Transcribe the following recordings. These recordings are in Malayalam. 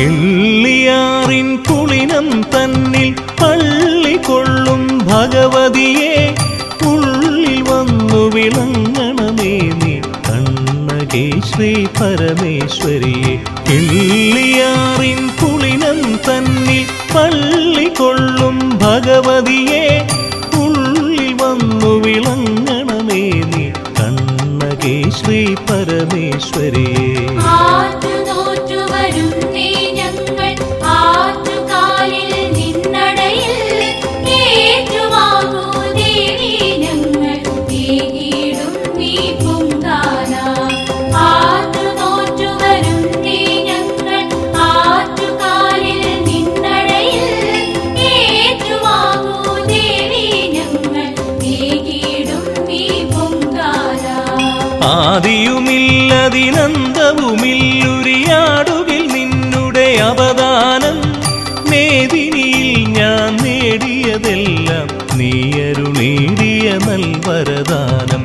കിള്ളിയാറിൻ കുളിനം തന്നിൽ പള്ളി കൊള്ളും ഭഗവതിയെ ഉള്ളിൽ വന്നു വിളങ്ങണമേ നീ കണ്ണകേ ശ്രീ പരമേശ്വരിയെ കിള്ളിയാറിൻ കുളിനം തന്നിൽ പള്ളി കൊള്ളും ഭഗവതിയെ ഉള്ളിൽ വന്നു വിളങ്ങണമേ നീ കണ്ണകേ ശ്രീ പരമേശ്വരിയെ ആറ്റുനോറ്റു വരുന്നേ ഞങ്ങൾ ആറ്റുകാലിൽ നിന്നടയിൽ ഏറ്റുവാങ്ങൂ ദേവി ഞങ്ങൾ തേകിടും നീ പൊങ്കാല ആറ്റുനോറ്റു വരുന്നേ ഞങ്ങൾ ആറ്റുകാലിൽ നിന്നടയിൽ ഏറ്റുവാങ്ങൂ ദേവി ഞങ്ങൾ തേകിടും നീ പൊങ്കാല ആദിയുമില്ലതിനന്തവുമില്ലുരിയാടുകിൽ നിന്നുടെ അവദാനം മേദിനിയിൽ ഞാൻ നേടിയതെല്ലാം നീയരുളേടിയ നൽവരദാനം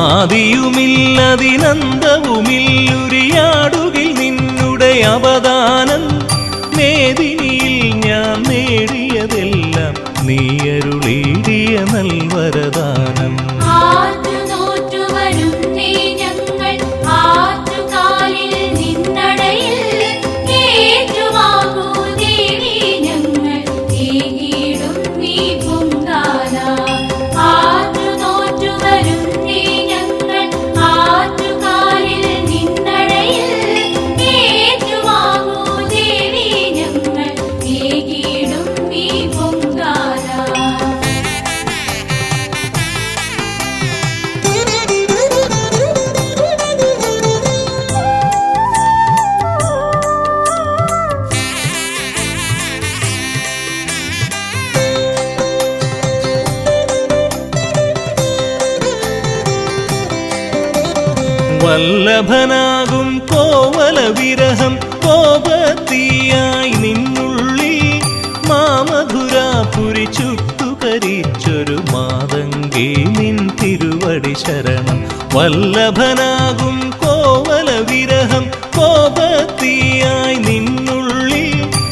ആദിയുമില്ലതിനന്തവുമില്ലുരിയാടുകിൽ നിന്നുടെ അവദാനം മേദിനിയിൽ ഞാൻ നേടിയതെല്ലാം നീയരുളേടിയ നൽവരദാനം ആറ്റുനോറ്റു വരുന്നേ ഞങ്ങൾ ആറ്റുകാലിൽ നിന്നടയിൽ ഏറ്റുവാങ്ങൂ ദേവി ഞങ്ങൾ തേകിടും നീ പൊങ്കാല ആറ്റുനോറ്റു വരുന്നേ ഞങ്ങൾ ആറ്റുകാലിൽ നിന്നടയിൽ ഏറ്റുവാങ്ങൂ ദേവി ഞങ്ങൾ തേകിടും നീ പൊങ്കാല വല്ലഭനാകും കോവല വിരഹം കോപത്തിയായി നിന്നുള്ളിൽ മാമധുരാപുരി ചുട്ടുകരിച്ചൊരു മാതങ്കേ നിൻ തിരുവടി ശരണം വല്ലഭനാകും കോവല വിരഹം കോപത്തിയായി നിന്നുള്ളിൽ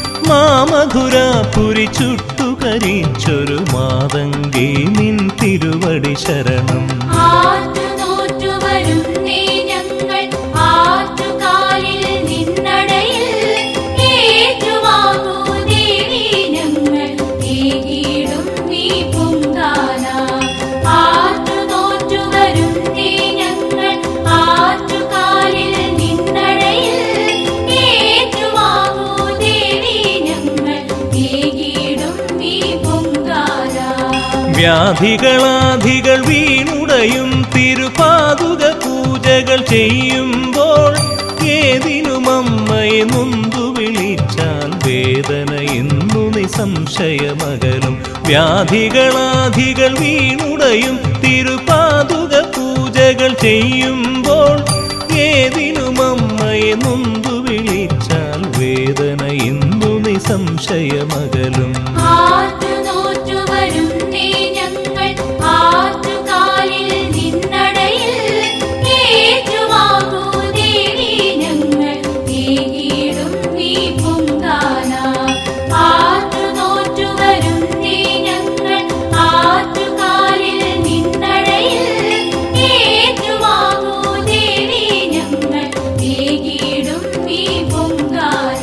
മാമധുരാപുരി ചുട്ടുകരിച്ചൊരു മാതങ്കേ നിൻ തിരുവടി ശരണം ആറ്റുനോറ്റു വരുന്നേ ഞങ്ങൾ ആറ്റുകാലിൽ നിന്നടയിൽ ഏറ്റുവാങ്ങൂ ദേവി ഞങ്ങൾ തേകിടും നീ പൊങ്കാല ആറ്റുനോറ്റു വരുന്നേ ഞങ്ങൾ ആറ്റുകാലിൽ നിന്നടയിൽ ഏറ്റുവാങ്ങൂ ദേവി ഞങ്ങൾ തേകിടും നീ പൊങ്കാല വ്യാധികളാധികൾ വീണുടയും തിരുപാതുക പൂജകൾ ചെയ്യുമ്പോൾ ഏതിനും അമ്മയെ നൊന്തു വിളിച്ചാൽ വേദന എന്നു നിസംശയമകലും വ്യാധികളാധികൾ വീണുടയും തിരുപാതുക പൂജകൾ ചെയ്യുമ്പോൾ ഏതിനും അമ്മയെ നൊന്തു വിളിച്ചാൽ വേദന എന്നു നിസംശയമകലും ആറ്റുനോറ്റു വരുന്നേ ഞങ്ങൾ ആറ്റുകാലിൽ നിന്നടയിൽ ഏറ്റുവാങ്ങൂ ദേവി ഞങ്ങൾ തേകിടും നീ പൊങ്കാല ആറ്റുനോറ്റു വരുന്നേ ഞങ്ങൾ ആറ്റുകാലിൽ നിന്നടയിൽ ഏറ്റുവാങ്ങൂ ദേവി ഞങ്ങൾ തേകിടും നീ പൊങ്കാല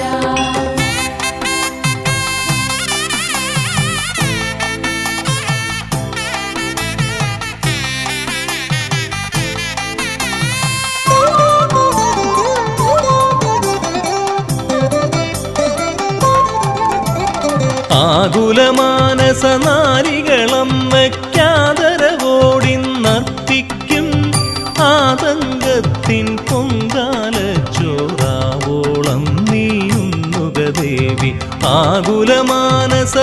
ആകുലമാനസ നാരികളമ്മയ്ക്കാദരവോടി നർത്തിക്കും ആതങ്കത്തിൻ പൊങ്കാല ചോറാവോളം നീയുന്നുക ദേവി ആകുലമാനസ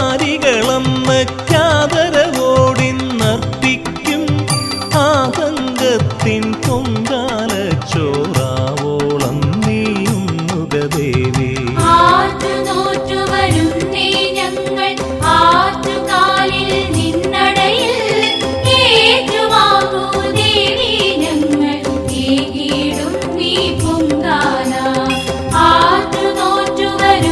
നാരികളമ്മയ്ക്കാദരവോടി നർത്തിക്കും ആതങ്കത്തിൻ പൊങ്കാല ചോറാവോളം നീയുന്നുക ദേവി ആറ്റുനോറ്റു വരുന്നേ ഞങ്ങൾ ആറ്റുകാലിൽ നിന്നടയിൽ ഏറ്റുവാങ്ങൂ ദേവി ഞങ്ങൾ തേകിടും നീ പൊങ്കാല ആറ്റുനോറ്റു വരുന്നേ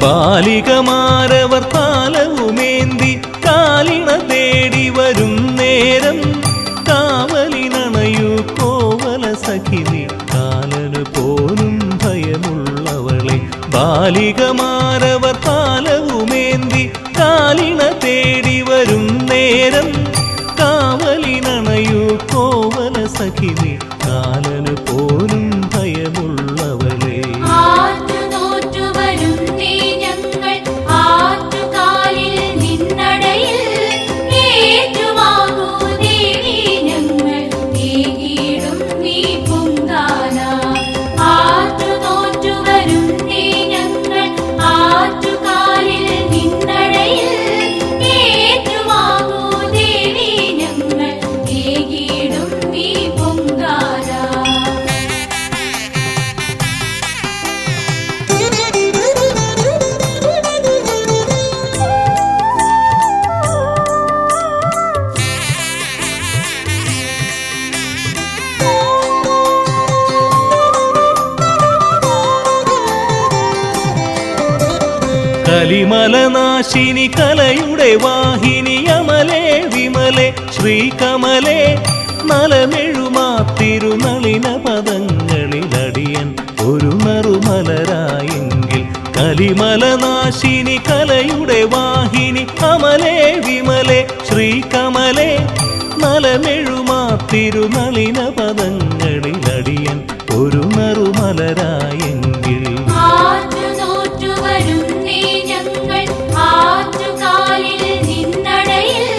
ബാലികമാരവർ താലവുമേന്തി കാലിണ തേടി വരും നേരം കാവലിനണയു കോവല സഖിനി കാലനു പോലും ഭയമുള്ളവളെ ബാലികമാരവർ താലവുമേന്തി കാലിണ തേടി വരും നേരം കാവലിനണയു കോവല സഖിനി കാലനു പോലും ഭയമുള്ളവളെ ആറ്റു നോറ്റു വരുന്നേ ഞങ്ങൾ ആറ്റുകാലിൽ നിന്നടയിൽ ഏറ്റുവാങ്ങൂ ദേവി ഞങ്ങൾ ഏകീടും നീ പൊങ്കാല ആറ്റു നോറ്റു വരുന്നേ ഞങ്ങൾ ആറ്റുകാലിൽ നിന്നടയിൽ ഏറ്റുവാങ്ങൂ ദേവി ഞങ്ങൾ ഏകീടും നീ പൊങ്കാല കലിമലനാശിനി കലയുടെ വാഹിനി അമലേ വിമലെ ശ്രീകമലേ നലമെഴുമാത്തിരുനളിന പദങ്ങളിലടിയൻ ഒരു നറുമലരായെങ്കിൽ കലിമലനാശിനി കലയുടെ വാഹിനി അമലേ വിമലെ ശ്രീകമലേ നലമെഴുമാത്തിരുനളിന പദങ്ങളിലടിയൻ ഒരു നറുമലരായെങ്കിൽ ആറ്റു നോറ്റു വരുന്നേ ഞങ്ങൾ ആറ്റുകാലിൽ നിന്നടയിൽ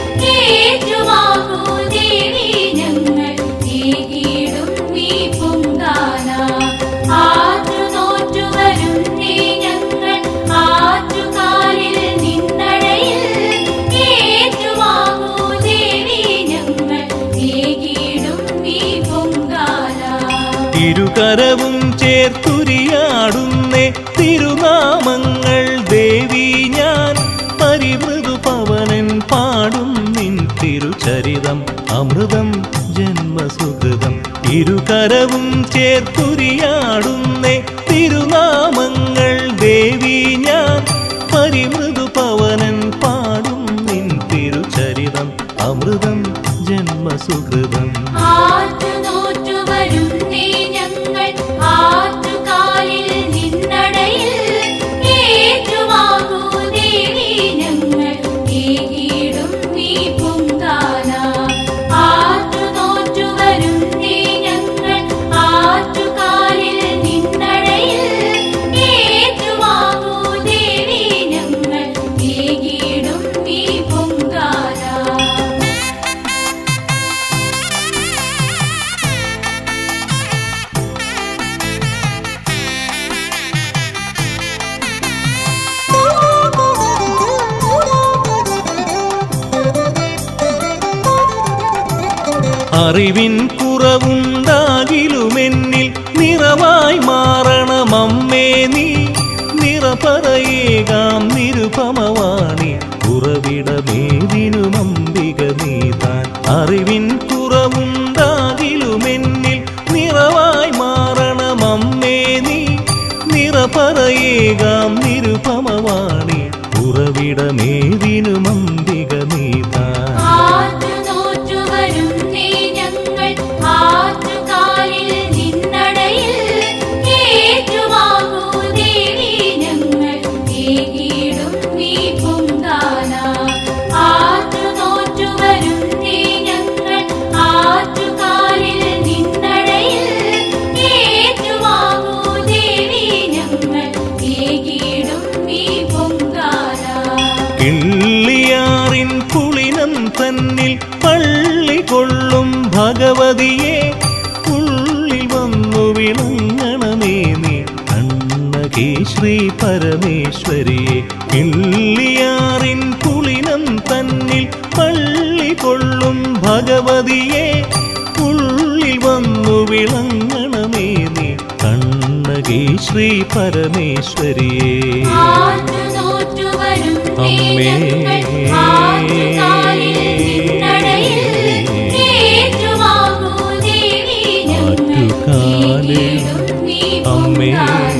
ഏറ്റുവാങ്ങൂ ദേവി ഞങ്ങൾ ഏകീടും നീ പൊങ്കാല ആറ്റു നോറ്റു വരുന്നേ ഞങ്ങൾ ആറ്റുകാലിൽ നിന്നടയിൽ ഏറ്റുവാങ്ങൂ ദേവി ഞങ്ങൾ ഏകീടും നീ പൊങ്കാല ഇരുകരവും ചേർത്തുരിയാടുന്നേ തിരുനാമങ്ങൾ ദേവി ഞാൻ പരിമൃദു പവനൻ പാടും നിൻ തിരുചരിതം അമൃതം ജന്മസുഹൃതം ഇരുകരവും ചേർത്തുരിയാടുന്നേ തിരുനാമങ്ങൾ ദേവി ഞാൻ പരിമൃദു പവനൻ പാടും നിൻ തിരുചരിതം അമൃതം ജന്മസുഹൃതം ആറ്റു നോറ്റു വരുന്നേ ഞങ്ങൾ ആറ്റുകാലിൽ നിന്നടയിൽ ഏറ്റുവാങ്ങൂ ദേവി ഞങ്ങൾ ഏകീടും നീ പൊങ്കാല ആറ്റു നോറ്റു വരുന്നേ ഞങ്ങൾ ആറ്റുകാലിൽ നിന്നടയിൽ ഏറ്റുവാങ്ങൂ ദേവി ഞങ്ങൾ ഏകീടും നീ പൊങ്കാല അറിവിൻ കുറവുണ്ടാകിലുമെന്നിൽ നിറവായി മാറണമമ്മേ നീ നിറപറയേകാം നിരുപമവാണി ഉറവിടമേതിനുമമ്പിക നീതാൻ അറിവിൻ കുറവുണ്ടാകിലുമെന്നിൽ നിറവായി മാറണമമ്മേ നീ നിറപറയേകാം നിരുപമവാണി ഉറവിടമേതിനുമമ്പിക നീതാൻ ആറ്റു നോറ്റു വരുന്നേ ഞങ്ങൾ ആറ്റുകാലിൽ നിന്നടയിൽ ഏറ്റുവാങ്ങൂ ദേവി ഞങ്ങൾ ഏകീടും നീ പൊങ്കാല ആറ്റു നോറ്റു വരുന്നേ ഞങ്ങൾ ആറ്റുകാലിൽ നിന്നടയിൽ ഏറ്റുവാങ്ങൂ ദേവി ഞങ്ങൾ ഏകീടും നീ പൊങ്കാല കിള്ളിയാറിൻ പുളിനം തന്നിൽ പള്ളി കൊള്ളും ഭഗവതിയെ ഉള്ളിൽ വന്നു വിളങ്ങണമേ നീ കണ്ണകി ശ്രീ പരമേശ്വരിയെ കിള്ളിയാറിൻ പുളിനം തന്നിൽ പള്ളി കൊള്ളും ഭഗവതിയെ ഉള്ളിൽ വന്നു വിളങ്ങണമേ നീ കണ്ണകി ശ്രീ പരമേശ്വരിയെ ആറ്റു നോറ്റു വരുന്നേ അമ്മേ. ഞങ്ങൾ ആറ്റുകാലിൽ നിന്നടയിൽ ഏറ്റുവാങ്ങൂ ദേവി ഞങ്ങൾ ആറ്റുകാലിൽ ഏകീടും നീ അമ്മേ. പൊങ്കാല